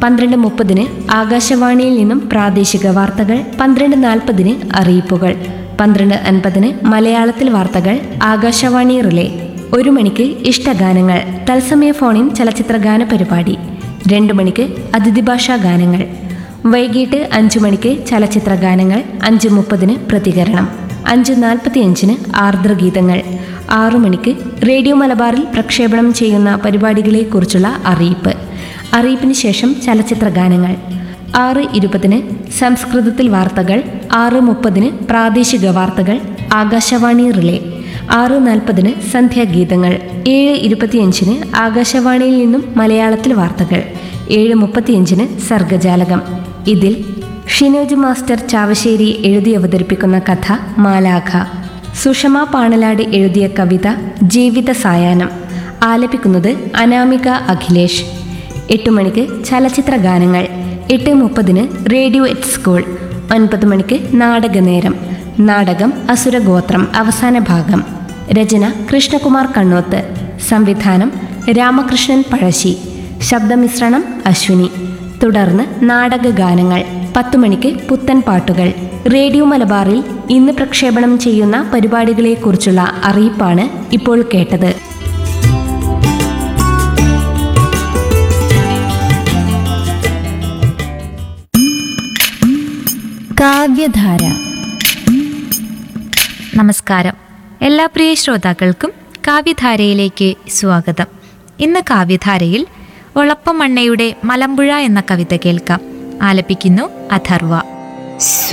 പന്ത്രണ്ട് മുപ്പതിന് ആകാശവാണിയിൽ നിന്നും പ്രാദേശിക വാർത്തകൾ പന്ത്രണ്ട് നാൽപ്പതിന് അറിയിപ്പുകൾ പന്ത്രണ്ട് അൻപതിന് മലയാളത്തിൽ വാർത്തകൾ ആകാശവാണി റിലേ ഒരു മണിക്ക് ഇഷ്ടഗാനങ്ങൾ തത്സമയ ഫോണിൻ ചലച്ചിത്ര ഗാന പരിപാടി രണ്ട് മണിക്ക് അതിഥി ഭാഷാ ഗാനങ്ങൾ വൈകിട്ട് അഞ്ചു മണിക്ക് ചലച്ചിത്ര ഗാനങ്ങൾ അഞ്ച് മുപ്പതിന് പ്രതികരണം അഞ്ച് നാൽപ്പത്തിയഞ്ചിന് ആർദ്രഗീതങ്ങൾ ആറു മണിക്ക് റേഡിയോ മലബാറിൽ പ്രക്ഷേപണം ചെയ്യുന്ന പരിപാടികളെക്കുറിച്ചുള്ള അറിയിപ്പ് അറിയിപ്പിന് ശേഷം ചലച്ചിത്ര ഗാനങ്ങൾ ആറ് ഇരുപതിന് സംസ്കൃതത്തിൽ വാർത്തകൾ ആറ് മുപ്പതിന് പ്രാദേശിക വാർത്തകൾ ആകാശവാണി റിലേ ആറ് നാൽപ്പതിന് സന്ധ്യാഗീതങ്ങൾ ഏഴ് ഇരുപത്തിയഞ്ചിന് ആകാശവാണിയിൽ നിന്നും മലയാളത്തിൽ വാർത്തകൾ ഏഴ് മുപ്പത്തിയഞ്ചിന് സർഗജാലകം ഇതിൽ ഷിനോജ് മാസ്റ്റർ ചാവശ്ശേരി എഴുതി അവതരിപ്പിക്കുന്ന കഥ മാലാഖ സുഷമ പാണലാട് എഴുതിയ കവിത ജീവിത സായാഹ്നം ആലപിക്കുന്നത് അനാമിക അഖിലേഷ് എട്ട് മണിക്ക് ചലച്ചിത്ര ഗാനങ്ങൾ എട്ട് മുപ്പതിന് റേഡിയോ എറ്റ് സ്കൂൾ ഒൻപത് മണിക്ക് നാടകനേരം നാടകം അസുരഗോത്രം അവസാന ഭാഗം രചന കൃഷ്ണകുമാർ കണ്ണോത്ത് സംവിധാനം രാമകൃഷ്ണൻ പഴശ്ശി ശബ്ദമിശ്രണം അശ്വിനി തുടർന്ന് നാടകഗാനങ്ങൾ പത്തു മണിക്ക് പുത്തൻ പാട്ടുകൾ റേഡിയോ മലബാറിൽ ഇന്ന് പ്രക്ഷേപണം ചെയ്യുന്ന പരിപാടികളെക്കുറിച്ചുള്ള അറിയിപ്പാണ് ഇപ്പോൾ കേട്ടത് കാവ്യധാര നമസ്കാരം എല്ലാ പ്രിയ ശ്രോതാക്കൾക്കും കാവ്യധാരയിലേക്ക് സ്വാഗതം ഇന്ന് കാവ്യധാരയിൽ ഒളപ്പമണ്ണയുടെ മലമ്പുഴ എന്ന കവിത കേൾക്കാം ആലപിക്കുന്നു അഥർവ